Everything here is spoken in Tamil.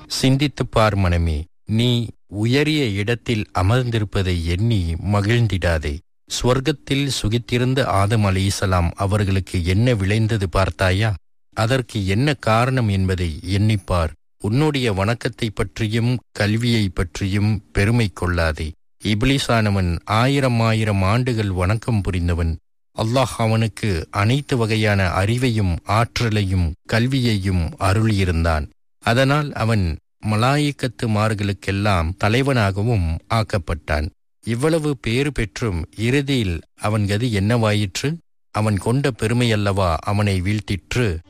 சிந்தித்துப் பார் மனமே நீ உயரிய இடத்தில் அமர்ந்திருப்பதை எண்ணி மகிழ்ந்திடாதே சுவர்க்கத்தில் சுகித்திருந்த ஆதம் அலைசலாம் அவர்களுக்கு என்ன விளைந்தது பார்த்தாயா அதற்கு என்ன காரணம் என்பதை எண்ணிப்பார் உன்னுடைய வணக்கத்தை பற்றியும் கல்வியை பற்றியும் பெருமை கொள்ளாதே இப்லிஸானவன் ஆயிரம் ஆயிரம் ஆண்டுகள் வணக்கம் புரிந்தவன் அல்லாஹ் அவனுக்கு அனைத்து வகையான அறிவையும் ஆற்றலையும் கல்வியையும் அருளியிருந்தான் அதனால் அவன் மலாயிக்கத்துமார்களுக்கெல்லாம் தலைவனாகவும் ஆக்கப்பட்டான் இவ்வளவு பேறு பெற்றும் இறுதியில் அவன் கதி என்னவாயிற்று அவன் கொண்ட பெருமையல்லவா அவனை வீழ்த்திற்று